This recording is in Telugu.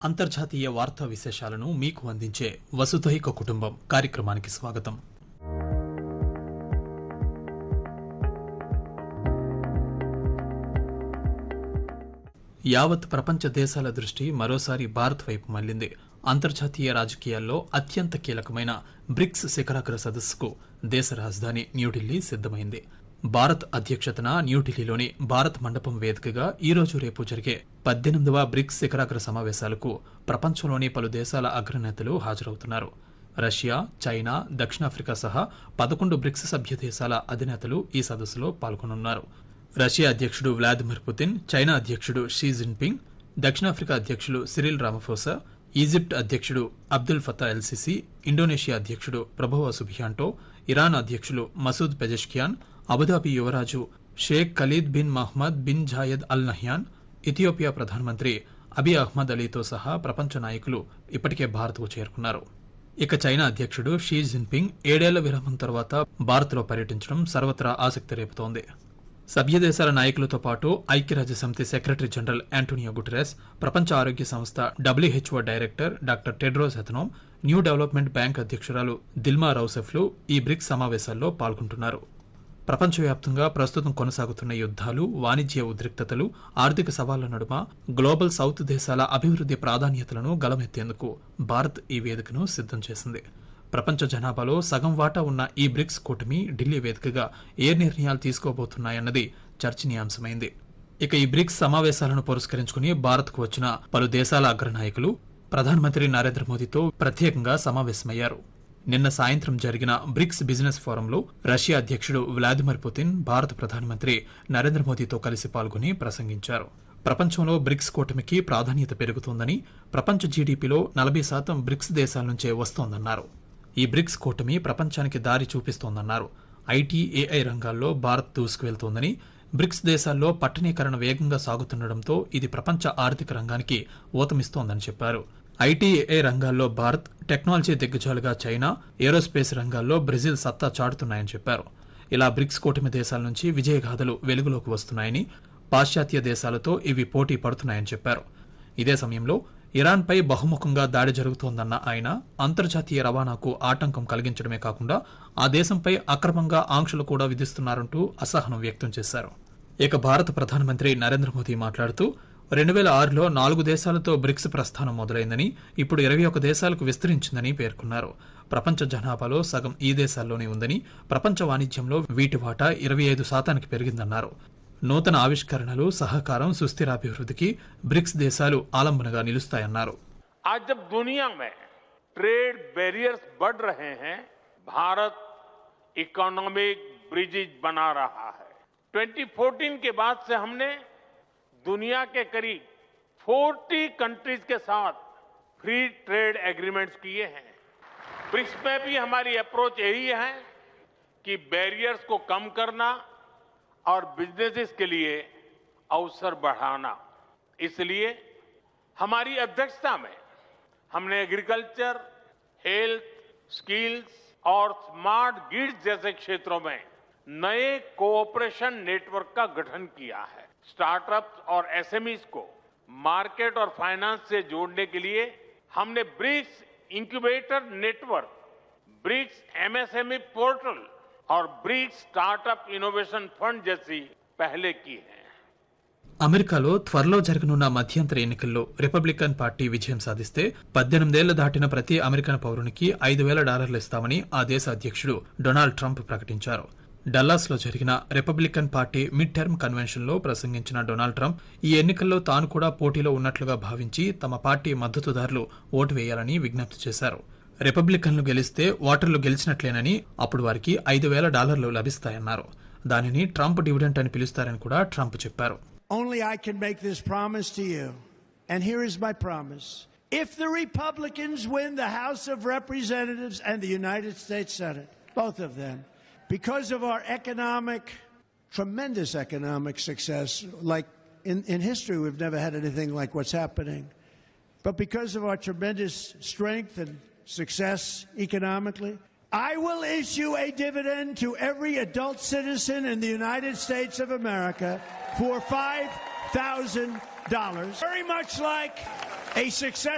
అంతర్జాతీయ వార్తా విశేషాలను మీకు అందించే వసుధైక కుటుంబం కార్యక్రమానికి స్వాగతం యావత్ ప్రపంచ దేశాల దృష్టి మరోసారి భారత్ వైపు మళ్లింది అంతర్జాతీయ రాజకీయాల్లో అత్యంత కీలకమైన బ్రిక్స్ శిఖరాగ్ర సదస్సుకు దేశ రాజధాని న్యూఢిల్లీ సిద్దమైంది భారత్ అధ్యక్షతన న్యూఢిల్లీలోని భారత్ మండపం వేదికగా ఈ రోజు రేపు జరిగే పద్దెనిమిదవ బ్రిక్స్ శిఖరాగ్ర సమావేశాలకు ప్రపంచంలోని పలు దేశాల అగ్రనేతలు హాజరవుతున్నారు రష్యా చైనా దక్షిణాఫ్రికా సహా పదకొండు బ్రిక్స్ సభ్య దేశాల అధినేతలు ఈ సదస్సులో పాల్గొనున్నారు రష్యా అధ్యక్షుడు వ్లాదిమిర్ పుతిన్ చైనా అధ్యక్షుడు షీ జిన్పింగ్ దక్షిణాఫ్రికా అధ్యక్షుడు సిరిల్ రామఫోసా ఈజిప్ట్ అధ్యక్షుడు అబ్దుల్ ఫతా ఎల్సిసి ఇండోనేషియా అధ్యక్షుడు ప్రభోవ సుబియాంటో ఇరాన్ అధ్యక్షులు మసూద్ పెజెష్కియాన్ అబుదాబి యువరాజు Sheikh Khalid bin Mohamed bin Zayed Al Nahyan Ethiopia ప్రధానమంత్రి అబీ అహ్మద్ అలీతో సహా ప్రపంచ నాయకులు ఇప్పటికే భారత్కు చేరుకున్నారు ఇక చైనా అధ్యక్షుడు షీ జిన్పింగ్ ఏడేళ్ల విరామం తర్వాత భారత్లో పర్యటించడం సర్వత్రా ఆసక్తి రేపుతోంది సభ్య దేశాల నాయకులతో పాటు ఐక్యరాజ్య సమితి సెక్రటరీ జనరల్ యాంటోనియో గుటెరస్ ప్రపంచ ఆరోగ్య సంస్థ WHO director doctor Tedros Adhanom new development bank అధ్యక్షురాలు దిల్మా రౌసెఫ్లు ఈ బ్రిక్స్ సమావేశాల్లో పాల్గొంటున్నారు ప్రపంచవ్యాప్తంగా ప్రస్తుతం కొనసాగుతున్న యుద్ధాలు వాణిజ్య ఉద్రిక్తతలు ఆర్థిక సవాళ్ల నడుమ గ్లోబల్ సౌత్ దేశాల అభివృద్ధి ప్రాధాన్యతలను గలమెత్తేందుకు భారత్ ఈ వేదికను సిద్ధం చేసింది ప్రపంచ జనాభాలో సగం వాటా ఉన్న ఈ బ్రిక్స్ కూటమి ఢిల్లీ వేదికగా ఏ నిర్ణయాలు తీసుకోబోతున్నాయన్నది చర్చనీయాంశమైంది ఇక ఈ బ్రిక్స్ సమావేశాలను పురస్కరించుకుని భారత్కు వచ్చిన పలు దేశాల అగ్రనాయకులు ప్రధానమంత్రి నరేంద్ర మోదీతో ప్రత్యేకంగా సమావేశమయ్యారు నిన్న సాయంత్రం జరిగిన బ్రిక్స్ బిజినెస్ ఫోరంలో రష్యా అధ్యక్షుడు వ్లాదిమిర్ పుతిన్ భారత ప్రధానమంత్రి నరేంద్ర మోదీతో కలిసి పాల్గొని ప్రసంగించారు ప్రపంచంలో బ్రిక్స్ కూటమికి ప్రాధాన్యత పెరుగుతోందని ప్రపంచ జీడీపీలో నలభై శాతం బ్రిక్స్ దేశాల నుంచే వస్తోందన్నారు ఈ బ్రిక్స్ కూటమి ప్రపంచానికి దారి చూపిస్తోందన్నారు ఐటీ ఏఐ రంగాల్లో భారత్ దూసుకువెళ్తోందని బ్రిక్స్ దేశాల్లో పట్టణీకరణ వేగంగా సాగుతుండటంతో ఇది ప్రపంచ ఆర్థిక రంగానికి ఊతమిస్తోందని చెప్పారు ఐటీఏ రంగాల్లో భారత్ టెక్నాలజీ దిగ్గజాలుగా చైనా ఏరోస్పేస్ రంగాల్లో బ్రెజిల్ సత్తా చాటుతున్నాయని చెప్పారు ఇలా బ్రిక్స్ కూటమి దేశాల నుంచి విజయగాథలు వెలుగులోకి వస్తున్నాయని పాశ్చాత్య దేశాలతో ఇవి పోటీ పడుతున్నాయని చెప్పారు ఇదే సమయంలో ఇరాన్పై బహుముఖంగా దాడి జరుగుతోందన్న ఆయన అంతర్జాతీయ రవాణాకు ఆటంకం కలిగించడమే కాకుండా ఆ దేశంపై అక్రమంగా ఆంక్షలు కూడా విధిస్తున్నారంటూ అసహనం వ్యక్తం చేశారు ఇక భారత ప్రధానమంత్రి నరేంద్ర మోదీ మాట్లాడుతూ రెండు వేల ఆరులో నాలుగు దేశాలతో బ్రిక్స్ ప్రస్థానం మొదలైందని ఇప్పుడు ఇరవై ఒక దేశాలకు విస్తరించిందని పేర్కొన్నారు ప్రపంచ జనాభాలో సగం ఈ దేశాల్లోనే ఉందని ప్రపంచ వాణిజ్యంలో వీటి వాటా ఇరవై ఐదు శాతానికి పెరిగిందన్నారు నూతన ఆవిష్కరణలు సహకారం సుస్థిరాభివృద్ధికి బ్రిక్స్ దేశాలు ఆలంబనగా నిలుస్తాయన్నారు आज जब दुनिया में ट्रेड बैरियर्स बढ़ रहे हैं भारत इकोनॉमिक ब्रिजेज बना रहा है 2014 के बाद से हमने दुनिया के करीब 40 कंट्रीज के साथ फ्री ट्रेड एग्रीमेंट्स किए हैं ब्रिक्स में भी हमारी अप्रोच यही है कि बैरियर्स को कम करना और बिजनेसेस के लिए अवसर बढ़ाना इसलिए हमारी अध्यक्षता में हमने एग्रीकल्चर हेल्थ स्किल्स और स्मार्ट गिड्स जैसे क्षेत्रों में नए कोऑपरेशन नेटवर्क का गठन किया है स्टार्टअप्स और एसएमईज को मार्केट और फाइनेंस से जोड़ने के लिए हमने BRICS incubator network BRICS MSME portal और ब्रिक्स स्टार्टअप इनोवेशन फंड जैसी पहले की है అమెరికాలో త్వరలో జరగనున్న మధ్యంతర ఎన్నికల్లో రిపబ్లికన్ పార్టీ విజయం సాధిస్తే పద్దెనిమిదేళ్లు దాటిన ప్రతి అమెరికన్ పౌరునికి ఐదు వేల డాలర్లు ఇస్తామని ఆ దేశ అధ్యక్షుడు డొనాల్డ్ ట్రంప్ ప్రకటించారు డల్లాస్ లో జరిగిన Republican party midterm convention లో ప్రసంగించిన డొనాల్డ్ ట్రంప్ ఈ ఎన్నికల్లో తాను కూడా పోటీలో ఉన్నట్లుగా భావించి తమ పార్టీ మద్దతుదారులు ఓటు వేయాలని విజ్ఞప్తి చేశారు రిపబ్లికన్లు గెలిస్తే ఓటర్లు గెలిచినట్లేనని అప్పుడు వారికి ఐదు వేల డాలర్లు లభిస్తాయన్నారు దానిని ట్రంప్ డివిడెంట్ అని పిలుస్తారని కూడా ట్రంప్ చెప్పారు Only I can make this promise to you. And here is my promise. If the Republicans win the House of Representatives and the United States Senate, both of them, because of our economic, tremendous economic success, like in, in history, we've never had anything like what's happening. But because of our tremendous strength and success economically, I will issue a dividend to every adult citizen in the United States of America for $5,000. Very much like a success.